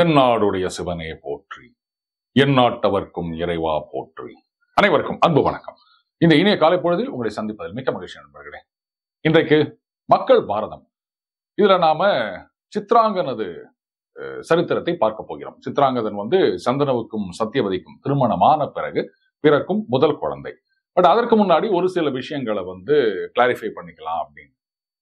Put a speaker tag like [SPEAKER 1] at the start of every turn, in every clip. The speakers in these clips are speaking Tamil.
[SPEAKER 1] தென்னாடுடைய சிவனே போற்றி எந்நாட்டவர்க்கும் இறைவா போற்றி அனைவருக்கும் அன்பு வணக்கம் இந்த இனிய காலை பொழுதில் உங்களை சந்திப்பதில் மிக்க மகிழ்ச்சி நண்பர்களே இன்றைக்கு மக்கள் பாரதம் இதுல நாம சித்ராங்கனது அஹ், சரித்திரத்தை பார்க்க போகிறோம் சித்ராங்கதன் வந்து சந்தனவுக்கும் சத்தியவதிக்கும் திருமணமான பிறகு பிறக்கும் முதல் குழந்தை பட் அதற்கு முன்னாடி ஒரு சில விஷயங்களை வந்து கிளாரிஃபை பண்ணிக்கலாம் அப்படின்னு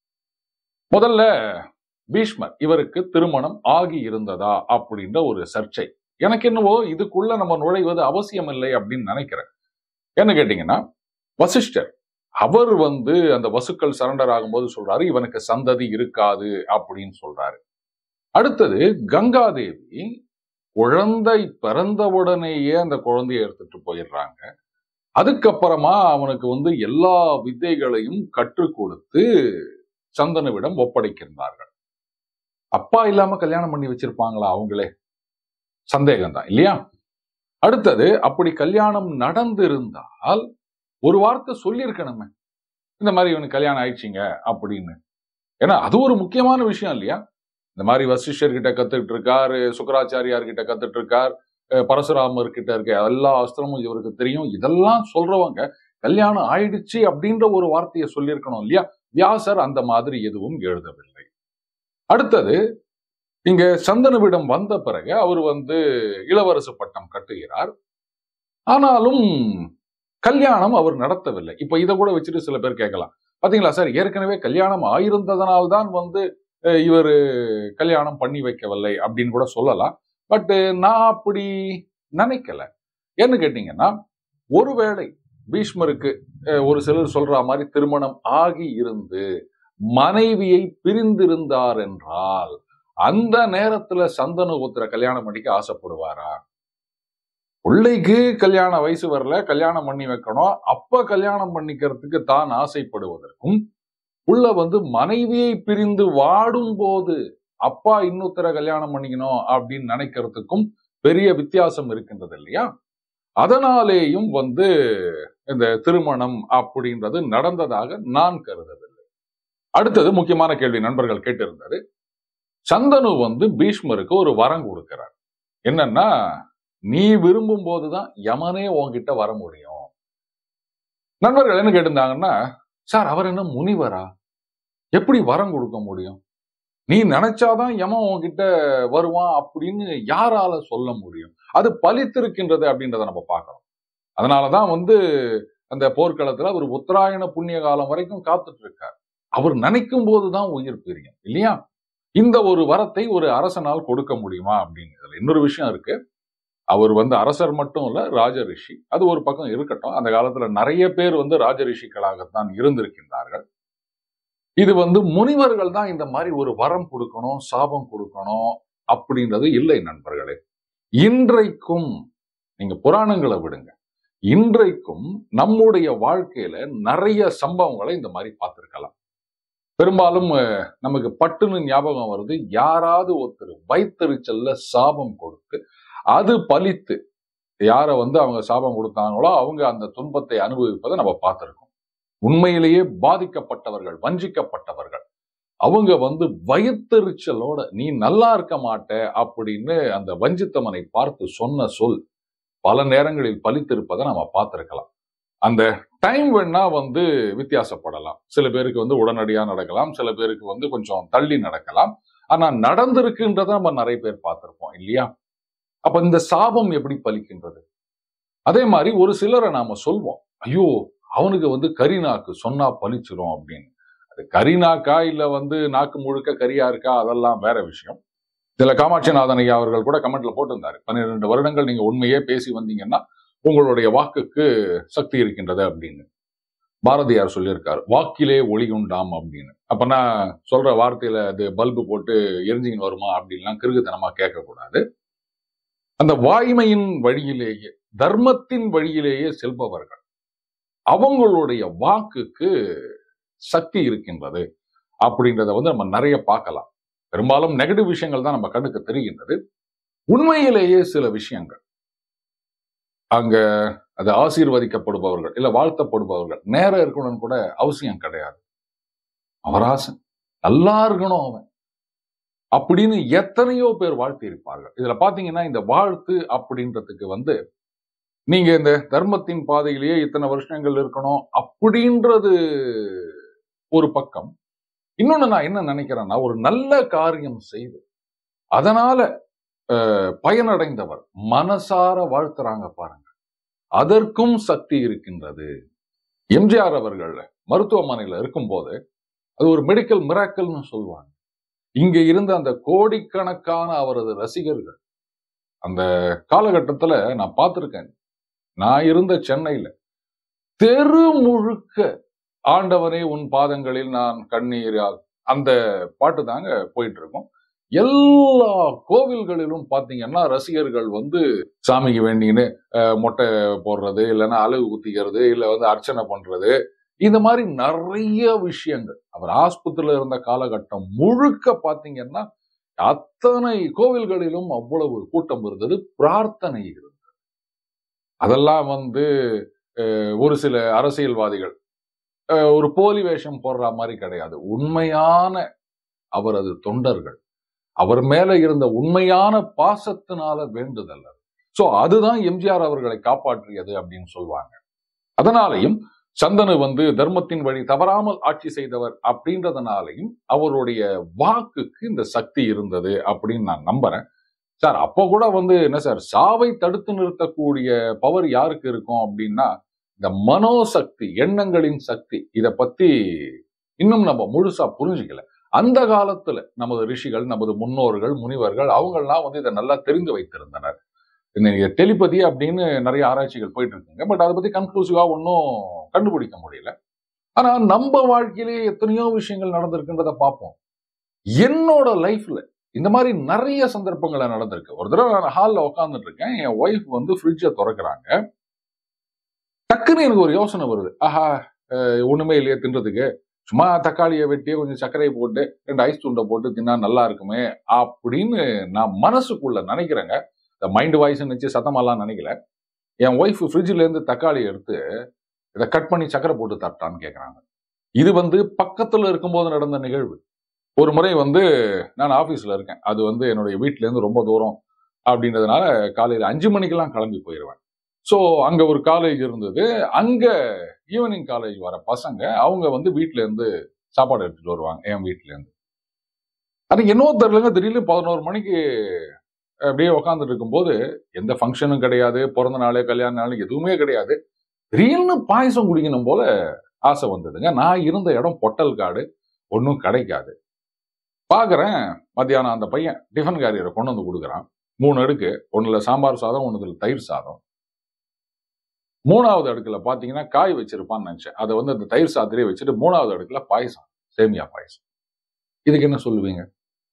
[SPEAKER 1] முதல்ல பீஷ்மர் இவருக்கு திருமணம் ஆகி இருந்ததா அப்படின்ற ஒரு சர்ச்சை எனக்கு என்னவோ இதுக்குள்ள நம்ம நுழைவது அவசியம் இல்லை அப்படின்னு நினைக்கிறேன் என்ன கேட்டீங்கன்னா வசிஷ்டர் அவர் வந்து அந்த வசுக்கள் சரண்டர் ஆகும்போது சொல்றாரு இவனுக்கு சந்ததி இருக்காது அப்படின்னு சொல்றாரு அடுத்தது கங்காதேவி குழந்தை பிறந்தவுடனேயே அந்த குழந்தையை எடுத்துட்டு போயிடுறாங்க அதுக்கப்புறமா அவனுக்கு வந்து எல்லா வித்தைகளையும் கற்றுக் கொடுத்து சந்தனுவிடம் ஒப்படைக்கின்றார்கள் அப்பா இல்லாம கல்யாணம் பண்ணி வச்சிருப்பாங்களா அவங்களே சந்தேகம் தான் இல்லையா அடுத்தது அப்படி கல்யாணம் நடந்திருந்தால் ஒரு வார்த்தை சொல்லியிருக்கணுமே இந்த மாதிரி இவனுக்கு கல்யாணம் ஆயிடுச்சிங்க அப்படின்னு ஏன்னா அது ஒரு முக்கியமான விஷயம் இல்லையா இந்த மாதிரி வசிஷ்டர் கிட்ட கத்துக்கிட்டு இருக்காரு சுக்கராச்சாரியார் கிட்ட கத்துட்டு இருக்கார் அஹ் பரசுராமர் கிட்ட இருக்க எல்லா அஸ்திரமும் இவருக்கு தெரியும் இதெல்லாம் சொல்றவங்க கல்யாணம் ஆயிடுச்சு அப்படின்ற ஒரு வார்த்தையை சொல்லியிருக்கணும் இல்லையா வியாசர் அந்த மாதிரி எதுவும் எழுதவில்லை அடுத்தது இங்க சந்தனுவிடம் வந்த பிறகு அவர் வந்து இளவரசு பட்டம் கட்டுகிறார் ஆனாலும் கல்யாணம் அவர் நடத்தவில்லை இப்ப இதை கூட வச்சுட்டு சில பேர் கேட்கலாம் பாத்தீங்களா சார் ஏற்கனவே கல்யாணம் ஆயிருந்ததனால்தான் வந்து அஹ், இவர் கல்யாணம் பண்ணி வைக்கவில்லை அப்படின்னு கூட சொல்லலாம் பட் நான் அப்படி நினைக்கல என்ன கேட்டீங்கன்னா ஒருவேளை பீஷ்மருக்கு அஹ், ஒரு சிலர் சொல்ற மாதிரி திருமணம் ஆகி இருந்து மனைவியை பிரிந்திருந்தார் என்றால் அந்த நேரத்துல சந்தனுபுத்திர கல்யாணம் பண்ணிக்க ஆசைப்படுவாரா பிள்ளைக்கு கல்யாண வயசு வரல கல்யாணம் பண்ணி வைக்கணும் அப்ப கல்யாணம் பண்ணிக்கிறதுக்கு தான் ஆசைப்படுவதற்கும் உள்ள வந்து மனைவியை பிரிந்து வாடும் போது அப்பா இன்னொருத்தர கல்யாணம் பண்ணிக்கணும் அப்படின்னு நினைக்கிறதுக்கும் பெரிய வித்தியாசம் இருக்கின்றது இல்லையா அதனாலேயும் வந்து இந்த திருமணம் அப்படின்றது நடந்ததாக நான் கருதவில்லை அடுத்தது முக்கியமான கேள்வி நண்பர்கள் கேட்டிருந்தாரு சந்தனு வந்து பீஷ்மருக்கு ஒரு வரம் கொடுக்கிறார் என்னன்னா நீ விரும்பும் போதுதான் யமனே உன்கிட்ட வர முடியும் நண்பர்கள் என்ன கேட்டிருந்தாங்கன்னா சார் அவர் என்ன முனிவரா எப்படி வரம் கொடுக்க முடியும் நீ நினைச்சாதான் யமன் உன்கிட்ட வருவான் அப்படின்னு யாரால சொல்ல முடியும் அது பலித்திருக்கின்றது அப்படின்றத நம்ம பார்க்கணும் அதனாலதான் வந்து அந்த போர்க்களத்துல அவர் உத்தராயண புண்ணிய காலம் வரைக்கும் காத்துட்டு இருக்கார் அவர் நினைக்கும் போதுதான் உயிர் பிரியும் இல்லையா இந்த ஒரு வரத்தை ஒரு அரசனால் கொடுக்க முடியுமா அப்படிங்கிறதுல இன்னொரு விஷயம் இருக்கு அவர் வந்து அரசர் மட்டும் இல்ல ராஜ ரிஷி அது ஒரு பக்கம் இருக்கட்டும் அந்த காலத்துல நிறைய பேர் வந்து ராஜ ரிஷிகளாகத்தான் இருந்திருக்கின்றார்கள் இது வந்து முனிவர்கள் தான் இந்த மாதிரி ஒரு வரம் கொடுக்கணும் சாபம் கொடுக்கணும் அப்படின்றது இல்லை நண்பர்களே இன்றைக்கும் நீங்க புராணங்களை விடுங்க இன்றைக்கும் நம்முடைய வாழ்க்கையில நிறைய சம்பவங்களை இந்த மாதிரி பார்த்திருக்கலாம் பெரும்பாலும் அஹ், நமக்கு பட்டுன்னு ஞாபகம் வருது யாராவது ஒருத்தர் வைத்தறிச்சல்ல சாபம் கொடுத்து அது பலித்து யாரை வந்து அவங்க சாபம் கொடுத்தாங்களோ அவங்க அந்த துன்பத்தை அனுபவிப்பதை நம்ம பார்த்திருக்கோம் உண்மையிலேயே பாதிக்கப்பட்டவர்கள் வஞ்சிக்கப்பட்டவர்கள் அவங்க வந்து வயிற்றெரிச்சலோட நீ நல்லா இருக்க மாட்ட அப்படின்னு அந்த வஞ்சித்தவனை பார்த்து சொன்ன சொல் பல நேரங்களில் பலித்திருப்பதை நம்ம பார்த்திருக்கலாம் அந்த டைம் வேணா வந்து வித்தியாசப்படலாம் சில பேருக்கு வந்து உடனடியா நடக்கலாம் சில பேருக்கு வந்து கொஞ்சம் தள்ளி நடக்கலாம் ஆனா நடந்திருக்குன்றதை நம்ம நிறைய பேர் பார்த்திருப்போம் இல்லையா அப்ப இந்த சாபம் எப்படி பலிக்கின்றது அதே மாதிரி ஒரு சிலரை நாம சொல்வோம் ஐயோ அவனுக்கு வந்து கரி நாக்கு சொன்னா பலிச்சிரும் அப்படின்னு அது கரி நாக்கா இல்ல வந்து நாக்கு முழுக்க கரியா இருக்கா அதெல்லாம் வேற விஷயம் இதுல காமாட்சிநாதன் ஐயா அவர்கள் கூட கமெண்ட்ல போட்டிருந்தாரு பன்னிரெண்டு வருடங்கள் நீங்க உண்மையே பேசி வந்தீங்கன்னா உங்களுடைய வாக்குக்கு சக்தி இருக்கின்றது அப்படின்னு பாரதியார் சொல்லியிருக்காரு வாக்கிலே ஒளி உண்டாம் அப்படின்னு அப்ப நான் சொல்ற வார்த்தையில அது பல்பு போட்டு எரிஞ்சின்னு வருமா அப்படின்லாம் கிறுகுத்தனமா கேட்கக்கூடாது அந்த வாய்மையின் வழியிலேயே தர்மத்தின் வழியிலேயே செல்பவர்கள் அவங்களுடைய வாக்குக்கு சக்தி இருக்கின்றது அப்படின்றத வந்து நம்ம நிறைய பார்க்கலாம் பெரும்பாலும் நெகட்டிவ் விஷயங்கள் தான் நம்ம கண்ணுக்கு தெரிகின்றது உண்மையிலேயே சில விஷயங்கள் அங்க அது ஆசீர்வதிக்கப்படுபவர்கள் இல்ல வாழ்த்தப்படுபவர்கள் நேரம் இருக்கணும்னு கூட அவசியம் கிடையாது அவராசன் நல்லா இருக்கணும் அவன் அப்படின்னு எத்தனையோ பேர் வாழ்த்தி இருப்பார்கள் இதுல பாத்தீங்கன்னா இந்த வாழ்த்து அப்படின்றதுக்கு வந்து நீங்க இந்த தர்மத்தின் பாதையிலேயே இத்தனை வருஷங்கள் இருக்கணும் அப்படின்றது ஒரு பக்கம் இன்னொன்னு நான் என்ன நினைக்கிறேன்னா ஒரு நல்ல காரியம் செய்து அதனால அஹ், பயனடைந்தவர் மனசார வாழ்த்துறாங்க பாருங்க அதற்கும் சக்தி இருக்கின்றது எம்ஜிஆர் அவர்கள் மருத்துவமனையில இருக்கும்போது அது ஒரு மெடிக்கல் மிராக்கல்னு சொல்லுவாங்க இங்க இருந்த அந்த கோடிக்கணக்கான அவரது ரசிகர்கள் அந்த காலகட்டத்துல நான் பார்த்திருக்கேன் நான் இருந்த சென்னையில தெரு முழுக்க ஆண்டவனே உன் பாதங்களில் நான் கண்ணீரால் அந்த பாட்டு தாங்க போயிட்டு இருக்கும் எல்லா கோவில்களிலும் பாத்தீங்கன்னா ரசிகர்கள் வந்து சாமிக்கு வேண்டின்னு அஹ், மொட்டை போடுறது இல்லைன்னா அழகு குத்திக்கிறது இல்ல வந்து அர்ச்சனை பண்றது இந்த மாதிரி நிறைய விஷயங்கள் அவர் ஆஸ்பத்திரியில இருந்த காலகட்டம் முழுக்க பாத்தீங்கன்னா அத்தனை கோவில்களிலும் அவ்வளவு கூட்டம் இருந்தது பிரார்த்தனை இருந்தது அதெல்லாம் வந்து அஹ், ஒரு சில அரசியல்வாதிகள் அஹ், ஒரு போலி வேஷம் போடுற மாதிரி கிடையாது உண்மையான அவரது தொண்டர்கள் அவர் மேல இருந்த உண்மையான பாசத்தினால வேண்டுதல் அது சோ அதுதான் எம்ஜிஆர் அவர்களை காப்பாற்றியது அப்படின்னு சொல்லுவாங்க அதனாலையும் சந்தனு வந்து தர்மத்தின் வழி தவறாமல் ஆட்சி செய்தவர் அப்படின்றதுனாலையும் அவருடைய வாக்குக்கு இந்த சக்தி இருந்தது அப்படின்னு நான் நம்புறேன் சார் அப்ப கூட வந்து என்ன சார் சாவை தடுத்து நிறுத்தக்கூடிய பவர் யாருக்கு இருக்கும் அப்படின்னா இந்த மனோசக்தி எண்ணங்களின் சக்தி இத பத்தி இன்னும் நம்ம முழுசா புரிஞ்சுக்கல அந்த காலத்துல நமது ரிஷிகள் நமது முன்னோர்கள் முனிவர்கள் அவங்கெல்லாம் வந்து இதை நல்லா தெரிந்து வைத்திருந்தனர் இன்னைக்கு டெலிபதி அப்படின்னு நிறைய ஆராய்ச்சிகள் போயிட்டு இருக்குங்க பட் அதை பத்தி கன்க்ளூசிவா ஒன்றும் கண்டுபிடிக்க முடியல ஆனா நம்ம வாழ்க்கையிலேயே எத்தனையோ விஷயங்கள் நடந்திருக்குன்றத பார்ப்போம் என்னோட லைஃப்ல இந்த மாதிரி நிறைய சந்தர்ப்பங்களை நடந்திருக்கு ஒரு தடவை நான் ஹாலில் உட்காந்துட்டு இருக்கேன் என் ஒய்ஃப் வந்து ஃப்ரிட்ஜை திறக்கிறாங்க டக்குன்னு எனக்கு ஒரு யோசனை வருது ஆஹா அஹ் ஒண்ணுமே இல்லையே தின்றதுக்கு சும்மா தக்காளியை வெட்டி கொஞ்சம் சர்க்கரையை போட்டு ரெண்டு ஐஸ் துண்டை போட்டு தின்னா நல்லா இருக்குமே அப்படின்னு நான் மனசுக்குள்ள நினைக்கிறேங்க இந்த மைண்ட் வாய்ஸ் வச்சு சத்தமெல்லாம் நினைக்கல என் ஒய்ஃப் ஃப்ரிட்ஜில் இருந்து தக்காளி எடுத்து இதை கட் பண்ணி சக்கரை போட்டு தட்டான்னு கேட்குறாங்க இது வந்து பக்கத்துல இருக்கும்போது நடந்த நிகழ்வு ஒரு முறை வந்து நான் ஆஃபீஸில் இருக்கேன் அது வந்து என்னுடைய வீட்டிலேருந்து ரொம்ப தூரம் அப்படின்றதுனால காலையில் அஞ்சு மணிக்கெல்லாம் கிளம்பி போயிடுவேன் ஸோ அங்கே ஒரு காலேஜ் இருந்தது அங்கே ஈவினிங் காலேஜ் வர பசங்க அவங்க வந்து வீட்ல இருந்து சாப்பாடு எடுத்துட்டு வருவாங்க என் வீட்ல இருந்து அது என்னவோ தெரியலங்க திடீர்னு பதினோரு மணிக்கு அப்படியே உட்காந்துட்டு இருக்கும்போது எந்த ஃபங்க்ஷனும் கிடையாது பிறந்த நாளே கல்யாண நாள் எதுவுமே கிடையாது திடீர்னு பாயசம் குடிக்கணும் போல ஆசை வந்ததுங்க நான் இருந்த இடம் பொட்டல் காடு ஒன்றும் கிடைக்காது பார்க்குறேன் மத்தியானம் அந்த பையன் டிஃபன் கேரியரை கொண்டு வந்து கொடுக்குறான் மூணு அடுக்கு ஒன்றுல சாம்பார் சாதம் ஒன்றுல தயிர் சாதம் மூணாவது அடுக்குல பாத்தீங்கன்னா காய் வச்சிருப்பான்னு நினைச்சேன் அதை வந்து அந்த தயிர் சாத்திலே வச்சுட்டு மூணாவது அடுக்குல பாயசம் சேமியா பாயசம் இதுக்கு என்ன சொல்லுவீங்க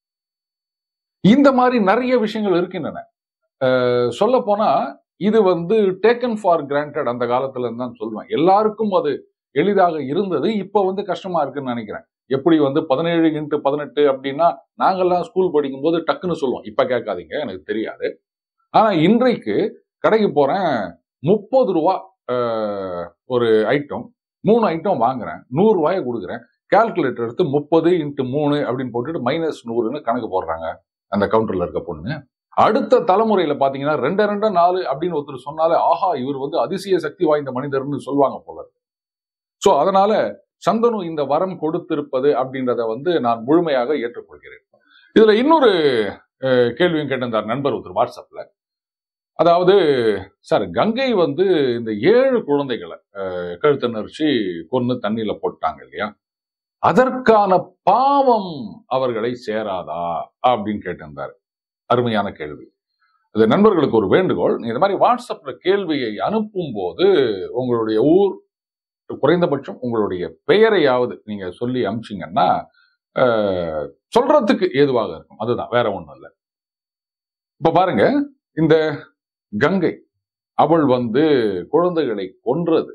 [SPEAKER 1] இந்த மாதிரி நிறைய விஷயங்கள் இருக்கின்றன சொல்ல போனா இது வந்து டேக்கன் ஃபார் கிராண்டட் அந்த காலத்துல இருந்து தான் சொல்லுவேன் எல்லாருக்கும் அது எளிதாக இருந்தது இப்ப வந்து கஷ்டமா இருக்குன்னு நினைக்கிறேன் எப்படி வந்து பதினேழு இன்ட்டு பதினெட்டு அப்படின்னா நாங்கெல்லாம் ஸ்கூல் படிக்கும் போது டக்குன்னு சொல்லுவோம் இப்ப கேட்காதீங்க எனக்கு தெரியாது ஆனா இன்றைக்கு கடைக்கு போறேன் முப்பது ரூபா அஹ், ஒரு ஐட்டம் மூணு ஐட்டம் வாங்குறேன் நூறு ரூபாயை கொடுக்குறேன் கால்குலேட்டர் எடுத்து முப்பது இன்ட்டு மூணு அப்படின்னு போட்டுட்டு மைனஸ் நூறுன்னு கணக்கு போடுறாங்க அந்த கவுண்டர்ல இருக்க பொண்ணு அடுத்த தலைமுறையில பாத்தீங்கன்னா ரெண்டு ரெண்டு நாலு அப்படின்னு ஒருத்தர் சொன்னாலே ஆஹா இவர் வந்து அதிசய சக்தி வாய்ந்த மனிதர்னு சொல்லுவாங்க போல சோ அதனால சந்தனு இந்த வரம் கொடுத்திருப்பது அப்படின்றத வந்து நான் முழுமையாக ஏற்றுக்கொள்கிறேன் இதுல இன்னொரு அஹ், கேள்வியும் கேட்டிருந்தார் நண்பர் ஒருத்தர் வாட்ஸ்அப்ல அதாவது சார் கங்கை வந்து இந்த ஏழு குழந்தைகளை அஹ், கழுத்து நெரிச்சு கொன்னு தண்ணியில போட்டாங்க இல்லையா அதற்கான பாவம் அவர்களை சேராதா அப்படின்னு கேட்டிருந்தார் அருமையான கேள்வி அது நண்பர்களுக்கு ஒரு வேண்டுகோள் நீ இந்த மாதிரி வாட்ஸ்அப்ல கேள்வியை அனுப்பும் போது உங்களுடைய ஊர் குறைந்தபட்சம் உங்களுடைய பெயரையாவது நீங்க சொல்லி அனுப்பிச்சிங்கன்னா அஹ், சொல்றதுக்கு ஏதுவாக இருக்கும் அதுதான் வேற ஒண்ணும் இல்லை இப்ப பாருங்க இந்த கங்கை அவள் வந்து குழந்தைகளை கொன்றது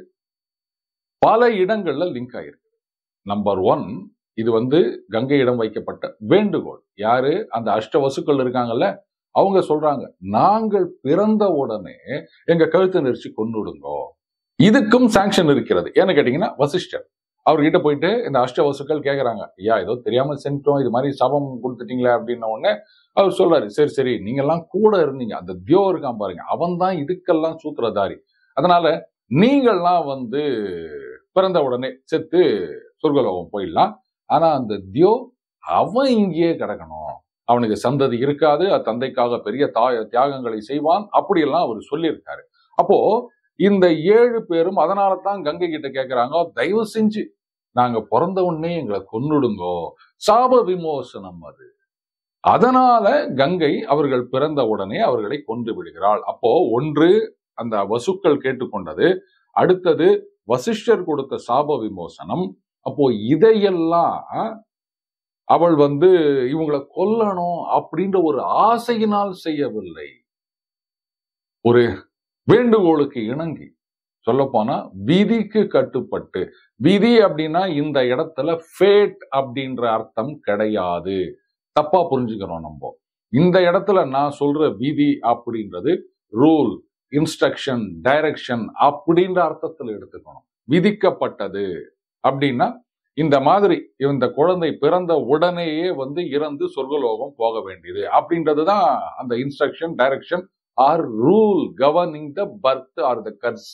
[SPEAKER 1] பல இடங்கள்ல லிங்க் ஆயிருக்கு நம்பர் ஒன் இது வந்து கங்கையிடம் வைக்கப்பட்ட வேண்டுகோள் யாரு அந்த அஷ்ட வசுக்கள் இருக்காங்கல்ல அவங்க சொல்றாங்க நாங்கள் பிறந்த உடனே எங்க கழுத்தை நெரிச்சு கொண்டுடுங்கோ இதுக்கும் சாங்ஷன் இருக்கிறது ஏன்னு கேட்டீங்கன்னா வசிஷ்டர் அவர்கிட்ட போயிட்டு இந்த அஷ்டவசுக்கள் கேட்கறாங்க ஐயா ஏதோ தெரியாம செஞ்சிட்டோம் இது மாதிரி சபம் கொடுத்துட்டீங்களே அப்படின்ன உடனே அவர் சொல்றாரு சரி சரி நீங்க எல்லாம் கூட இருந்தீங்க அந்த தியோ இருக்கான் பாருங்க அவன் தான் இதுக்கெல்லாம் சூத்திரதாரி அதனால நீங்கள்லாம் வந்து பிறந்த உடனே செத்து சொர்க்கலோகம் போயிடலாம் ஆனா அந்த தியோ அவன் இங்கேயே கிடக்கணும் அவனுக்கு சந்ததி இருக்காது அது தந்தைக்காக பெரிய தாய தியாகங்களை செய்வான் அப்படியெல்லாம் அவர் சொல்லியிருக்காரு அப்போ இந்த ஏழு பேரும் அதனால தான் கங்கை கிட்ட கேட்கிறாங்க தயவு செஞ்சு நாங்க பிறந்த உடனே எங்களை கொன்னுடுங்கோ சாப விமோசனம் அது அதனால கங்கை அவர்கள் பிறந்த உடனே அவர்களை கொன்று விடுகிறாள் அப்போ ஒன்று அந்த வசுக்கள் கேட்டுக்கொண்டது அடுத்தது வசிஷ்டர் கொடுத்த சாப விமோசனம் அப்போ இதையெல்லாம் அவள் வந்து இவங்களை கொல்லணும் அப்படின்ற ஒரு ஆசையினால் செய்யவில்லை ஒரு வேண்டுகோளுக்கு இணங்கி சொல்லப்போனா விதிக்கு கட்டுப்பட்டு விதி அப்படின்னா இந்த இடத்துல ஃபேட் அப்படின்ற அர்த்தம் கிடையாது தப்பா புரிஞ்சுக்கிறோம் நம்ம இந்த இடத்துல நான் சொல்ற விதி அப்படின்றது ரூல் இன்ஸ்ட்ரக்ஷன் டைரக்ஷன் அப்படின்ற அர்த்தத்தில் எடுத்துக்கணும் விதிக்கப்பட்டது அப்படின்னா இந்த மாதிரி இந்த குழந்தை பிறந்த உடனேயே வந்து இறந்து சொர்க்கலோகம் போக வேண்டியது அப்படின்றது தான் அந்த instruction direction or rule governing the birth or the curse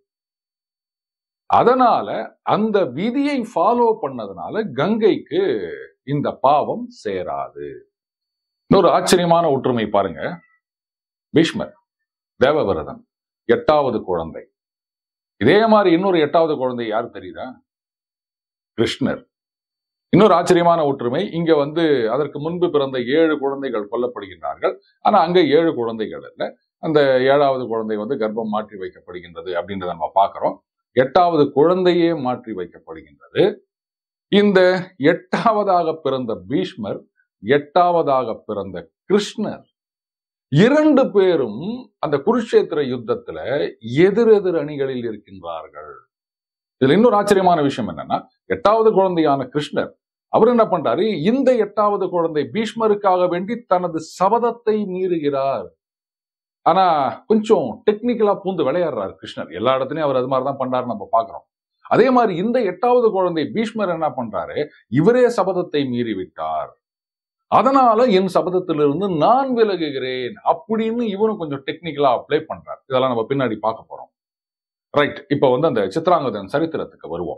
[SPEAKER 1] அதனால அந்த விதியை ஃபாலோ பண்ணதுனால கங்கைக்கு இந்த பாவம் சேராது இன்னொரு ஆச்சரியமான ஒற்றுமை பாருங்க பீஷ்மர் தேவவிரதன் எட்டாவது குழந்தை இதே மாதிரி இன்னொரு எட்டாவது குழந்தை யார் தெரியுதா கிருஷ்ணர் இன்னொரு ஆச்சரியமான ஒற்றுமை இங்க வந்து அதற்கு முன்பு பிறந்த ஏழு குழந்தைகள் கொல்லப்படுகின்றார்கள் ஆனா அங்க ஏழு குழந்தைகள் இல்லை அந்த ஏழாவது குழந்தை வந்து கர்ப்பம் மாற்றி வைக்கப்படுகின்றது அப்படின்றத நம்ம பார்க்கிறோம் எட்டாவது குழந்தையே மாற்றி வைக்கப்படுகின்றது இந்த எட்டாவதாக பிறந்த பீஷ்மர் எட்டாவதாக பிறந்த கிருஷ்ணர் இரண்டு பேரும் அந்த குருஷேத்திர யுத்தத்துல எதிரெதிர் அணிகளில் இருக்கின்றார்கள் இதுல இன்னொரு ஆச்சரியமான விஷயம் என்னன்னா எட்டாவது குழந்தையான கிருஷ்ணர் அவர் என்ன பண்றாரு இந்த எட்டாவது குழந்தை பீஷ்மருக்காக வேண்டி தனது சபதத்தை மீறுகிறார் ஆனா கொஞ்சம் டெக்னிக்கலா பூந்து விளையாடுறாரு கிருஷ்ணர் எல்லா இடத்துலயும் அவர் அது மாதிரி தான் பண்றாரு நம்ம பாக்குறோம் அதே மாதிரி இந்த எட்டாவது குழந்தை பீஷ்மர் என்ன பண்றாரு இவரே சபதத்தை மீறி விட்டார் அதனால என் சபதத்திலிருந்து நான் விலகுகிறேன் அப்படின்னு இவரும் கொஞ்சம் டெக்னிக்கலா அப்ளை பண்றாரு இதெல்லாம் நம்ம பின்னாடி பார்க்க போறோம் ரைட் இப்ப வந்து அந்த சித்ராங்கதன் சரித்திரத்துக்கு வருவோம்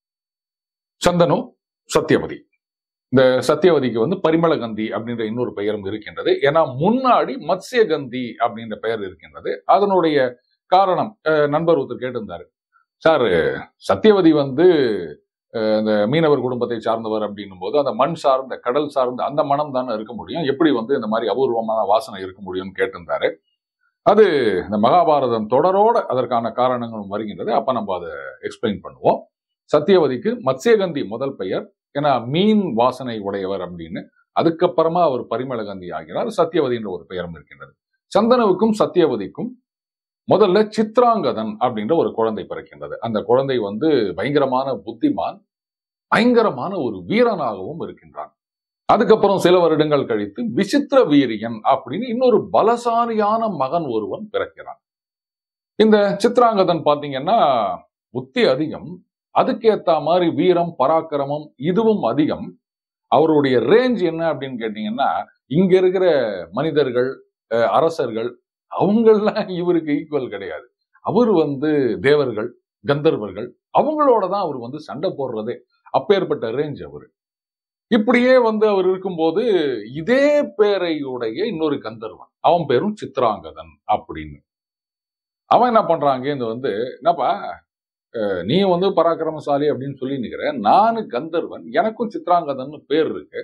[SPEAKER 1] சந்தனு சத்தியவதி இந்த சத்தியவதிக்கு வந்து பரிமளகந்தி அப்படின்ற இன்னொரு பெயரும் இருக்கின்றது ஏன்னா முன்னாடி மத்ஸ்யகந்தி அப்படின்ற பெயர் இருக்கின்றது அதனுடைய காரணம் அஹ், நண்பர் ஒருத்தர் கேட்டிருந்தாரு சார் சத்தியவதி வந்து அஹ், இந்த மீனவர் குடும்பத்தை சார்ந்தவர் அப்படின்னும் போது அந்த மண் சார்ந்த கடல் சார்ந்த அந்த மனம் தானே இருக்க முடியும் எப்படி வந்து இந்த மாதிரி அபூர்வமான வாசனை இருக்க முடியும்னு கேட்டிருந்தாரு அது இந்த மகாபாரதம் தொடரோட அதற்கான காரணங்களும் வருகின்றது அப்ப நம்ம அதை எக்ஸ்பிளைன் பண்ணுவோம் சத்தியவதிக்கு மத்ஸ்யகந்தி முதல் பெயர் ஏன்னா மீன் வாசனை உடையவர் அப்படின்னு அதுக்கப்புறமா அவர் பரிமளகந்தி ஆகிறார் சத்தியவதின்ற ஒரு பெயரும் இருக்கின்றது சந்தனுவுக்கும் சத்தியவதிக்கும் முதல்ல சித்ராங்கதன் அப்படின்ற ஒரு குழந்தை பிறக்கின்றது அந்த குழந்தை வந்து பயங்கரமான புத்திமான் பயங்கரமான ஒரு வீரனாகவும் இருக்கின்றான் அதுக்கப்புறம் சில வருடங்கள் கழித்து விசித்திர வீரியன் அப்படின்னு இன்னொரு பலசாலியான மகன் ஒருவன் பிறக்கிறான் இந்த சித்ராங்கதன் பாத்தீங்கன்னா புத்தி அதிகம் அதுக்கேத்த மாதிரி வீரம் பராக்கிரமம் இதுவும் அதிகம் அவருடைய ரேஞ்ச் என்ன அப்படின்னு கேட்டீங்கன்னா இங்க இருக்கிற மனிதர்கள் அஹ், அரசர்கள் அவங்கெல்லாம் இவருக்கு ஈக்குவல் கிடையாது அவர் வந்து தேவர்கள் கந்தர்வர்கள் அவங்களோட தான் அவர் வந்து சண்டை போடுறதே அப்பேற்பட்ட ரேஞ்ச் அவர் இப்படியே வந்து அவர் இருக்கும்போது இதே பேரையுடைய இன்னொரு கந்தர்வன் அவன் பேரும் சித்ராங்கதன் அப்படின்னு அவன் என்ன பண்றாங்க இந்த வந்து என்னப்பா அஹ், நீ வந்து பராக்கிரமசாலி அப்படின்னு சொல்லி நிக்கிற நானு கந்தர்வன் எனக்கும் சித்ராங்கதன் பேர் இருக்கு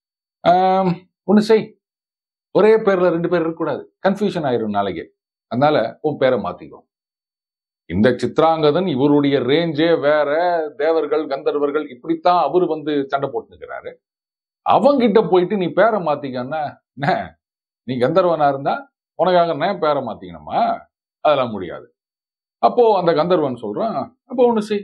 [SPEAKER 1] ஆம், ஒண்ணு செய் ஒரே பேர்ல ரெண்டு பேர் இருக்கக்கூடாது கன்ஃபியூஷன் ஆயிரும் நாளைக்கு அதனால உன் பேரை மாத்திக்கோ இந்த சித்ராங்கதன் இவருடைய ரேஞ்சே வேற தேவர்கள் கந்தர்வர்கள் இப்படித்தான் அவரு வந்து சண்டை போட்டு நிக்கிறாரு அவங்கிட்ட போயிட்டு நீ பேரை மாத்திக்கன்னா என்ன, நீ கந்தர்வனா இருந்தா உனக்காக நான் பேரை மாத்திக்கணுமா அதெல்லாம் முடியாது அப்போ அந்த கந்தர்வன் சொல்றான் அப்போ ஒண்ணு செய்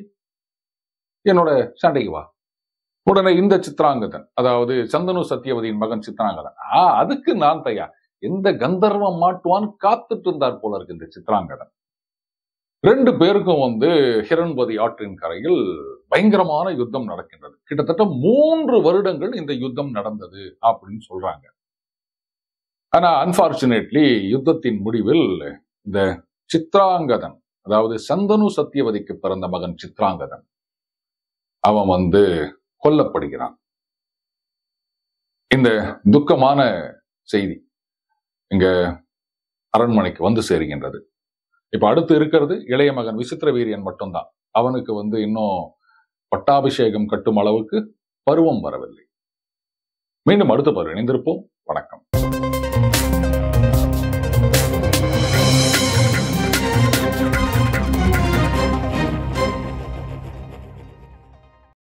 [SPEAKER 1] என்னோட சண்டைக்கு வா உடனே இந்த சித்ராங்கதன் அதாவது சந்தனு சத்தியவதியின் மகன் சித்ராங்கதன் ஆ அதுக்கு நான் தயார் எந்த கந்தர்வம் மாட்டுவான்னு காத்துட்டு இருந்தார் போல இருக்கு இந்த சித்ராங்கதன் ரெண்டு பேருக்கும் வந்து ஹிரண்பதி ஆற்றின் கரையில் பயங்கரமான யுத்தம் நடக்கின்றது கிட்டத்தட்ட மூன்று வருடங்கள் இந்த யுத்தம் நடந்தது அப்படின்னு சொல்றாங்க ஆனா அன்பார்ச்சுனேட்லி யுத்தத்தின் முடிவில் இந்த சித்ராங்கதன் அதாவது சந்தனு சத்தியவதிக்கு பிறந்த மகன் சித்ராங்கதன் அவன் வந்து கொல்லப்படுகிறான் இந்த துக்கமான செய்தி இங்க அரண்மனைக்கு வந்து சேருகின்றது இப்ப அடுத்து இருக்கிறது இளைய மகன் விசித்திர வீரியன் மட்டும்தான் அவனுக்கு வந்து இன்னும் பட்டாபிஷேகம் கட்டும் அளவுக்கு பருவம் வரவில்லை மீண்டும் அடுத்த பருவம் இணைந்திருப்போம் வணக்கம்